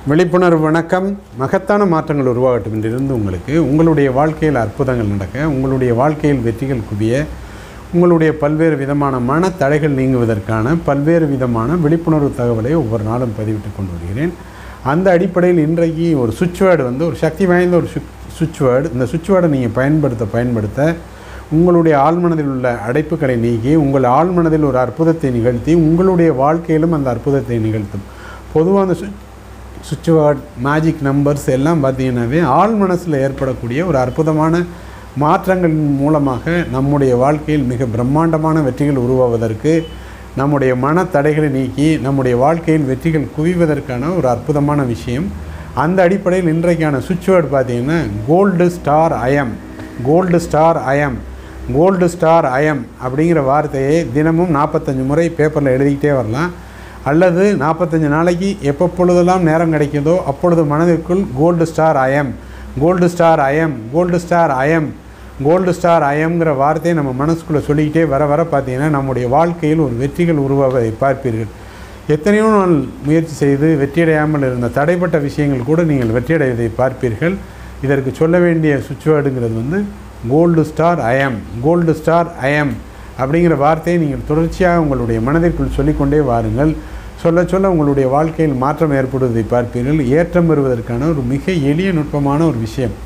விழிப்புணர்வு வணக்கம் மகத்தான மாற்றங்கள் உருவாகட்டும் என்றிருந்து உங்களுக்கு உங்களுடைய வாழ்க்கையில் அற்புதங்கள் நடக்க உங்களுடைய வாழ்க்கையில் வெற்றிகள் குவிய உங்களுடைய பல்வேறு விதமான மன தடைகள் நீங்குவதற்கான பல்வேறு விதமான விழிப்புணர்வு தகவலை ஒவ்வொரு நாளும் பதிவிட்டு கொண்டு வருகிறேன் அந்த அடிப்படையில் இன்றைக்கு ஒரு சுவிட்ச் வேர்டு வந்து ஒரு சக்தி வாய்ந்த ஒரு சுவிட்ச் வேர்டு இந்த சுவிட்ச் வேர்டை நீங்கள் பயன்படுத்த பயன்படுத்த உங்களுடைய ஆழ்மனதில் உள்ள அடைப்புகளை நீக்கி உங்கள் ஆழ்மனதில் ஒரு அற்புதத்தை நிகழ்த்தி உங்களுடைய வாழ்க்கையிலும் அந்த அற்புதத்தை நிகழ்த்தும் பொதுவாக அந்த சுவிட்ச் சுவிட்ச் வேர்ட் மேஜிக் நம்பர்ஸ் எல்லாம் பார்த்தீங்கன்னாவே ஆள் மனசில் ஏற்படக்கூடிய ஒரு அற்புதமான மாற்றங்களின் மூலமாக நம்முடைய வாழ்க்கையில் மிக பிரம்மாண்டமான வெற்றிகள் உருவாவதற்கு நம்முடைய மன தடைகளை நீக்கி நம்முடைய வாழ்க்கையில் வெற்றிகள் குவிவதற்கான ஒரு அற்புதமான விஷயம் அந்த அடிப்படையில் இன்றைக்கான சுவிட்ச் வேர்டு பார்த்தீங்கன்னா gold star I'm gold star I'm gold star I'm அப்படிங்கிற வார்த்தையை தினமும் நாற்பத்தஞ்சு முறை பேப்பரில் எழுதிக்கிட்டே வரலாம் அல்லது நாற்பத்தஞ்சு நாளைக்கு எப்போ பொழுதெல்லாம் நேரம் கிடைக்குதோ அப்பொழுது மனதிற்குள் gold star I'm gold star I'm gold star I'm gold star அயம்ங்கிற வார்த்தையை நம்ம மனசுக்குள்ளே சொல்லிக்கிட்டே வர வர பார்த்தீங்கன்னா நம்முடைய வாழ்க்கையில் ஒரு வெற்றிகள் உருவாவதை பார்ப்பீர்கள் எத்தனையோ நாள் முயற்சி செய்து வெற்றியடையாமல் இருந்த தடைப்பட்ட விஷயங்கள் கூட நீங்கள் வெற்றியடைவதை பார்ப்பீர்கள் இதற்கு சொல்ல வேண்டிய சுவிட்ச் வேர்டுங்கிறது வந்து gold star I'm gold star I'm அப்படிங்கிற வார்த்தையை நீங்கள் தொடர்ச்சியாக உங்களுடைய மனதிற்குள் சொல்லிக்கொண்டே வாருங்கள் சொல்ல சொல்ல உங்களுடைய வாழ்க்கையில் மாற்றம் ஏற்படுவதை பார்ப்பீர்கள் ஏற்றம் பெறுவதற்கான ஒரு மிக எளிய நுட்பமான ஒரு விஷயம்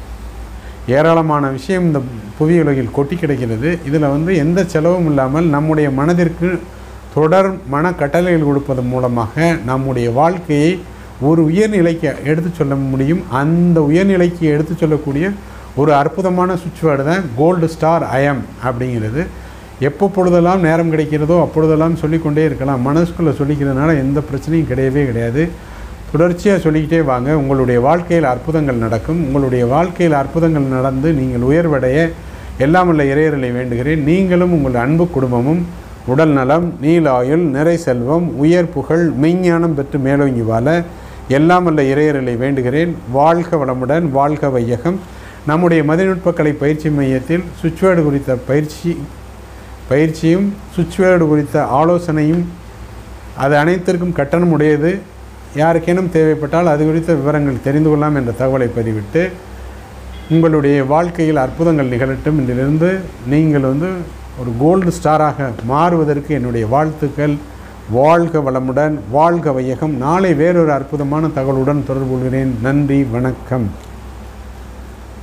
ஏராளமான விஷயம் இந்த புவி உலகில் கொட்டி கிடக்கிறது இதில் வந்து எந்த செலவும் இல்லாமல் நம்முடைய மனதிற்கு தொடர் மன கட்டளைகள் கொடுப்பதன் மூலமாக நம்முடைய வாழ்க்கையை ஒரு உயர்நிலைக்கு எடுத்து சொல்ல முடியும் அந்த உயர்நிலைக்கு எடுத்து சொல்லக்கூடிய ஒரு அற்புதமான சுவிட்ச் வேர்டு தான் கோல்டு ஸ்டார் அயம் அப்படிங்கிறது எப்போ பொழுதெல்லாம் நேரம் கிடைக்கிறதோ அப்பொழுதெல்லாம் சொல்லிக்கொண்டே இருக்கலாம் மனசுக்குள்ளே சொல்லிக்கிறதுனால எந்த பிரச்சனையும் கிடையவே கிடையாது தொடர்ச்சியாக சொல்லிக்கிட்டே வாங்க உங்களுடைய வாழ்க்கையில் அற்புதங்கள் நடக்கும் உங்களுடைய வாழ்க்கையில் அற்புதங்கள் நடந்து நீங்கள் உயர்வடைய எல்லாமல்ல இறையர்களை வேண்டுகிறேன் நீங்களும் உங்கள் அன்பு குடும்பமும் உடல் நலம் நீலாயுள் நிறை செல்வம் உயர் புகழ் மெய்ஞானம் பெற்று மேலோங்கி வாழ எல்லாமல்ல இறையர்களை வேண்டுகிறேன் வாழ்க வளமுடன் வாழ்க வையகம் நம்முடைய மதிநுட்பக்கலை பயிற்சி மையத்தில் சுவிட்ச்வேர்டு குறித்த பயிற்சி பயிற்சியும் சுவிட்ச்வேர்டு குறித்த ஆலோசனையும் அது அனைத்திற்கும் கட்டணம் உடையது யாருக்கேனும் தேவைப்பட்டால் அது குறித்த விவரங்கள் தெரிந்து கொள்ளலாம் என்ற தகவலை பதிவிட்டு உங்களுடைய வாழ்க்கையில் அற்புதங்கள் நிகழட்டும் இன்றிலிருந்து நீங்கள் வந்து ஒரு கோல்டு ஸ்டாராக மாறுவதற்கு என்னுடைய வாழ்த்துக்கள் வாழ்க வளமுடன் வாழ்க வையகம் நாளை வேறொரு அற்புதமான தகவலுடன் தொடர்பு கொள்கிறேன் நன்றி வணக்கம்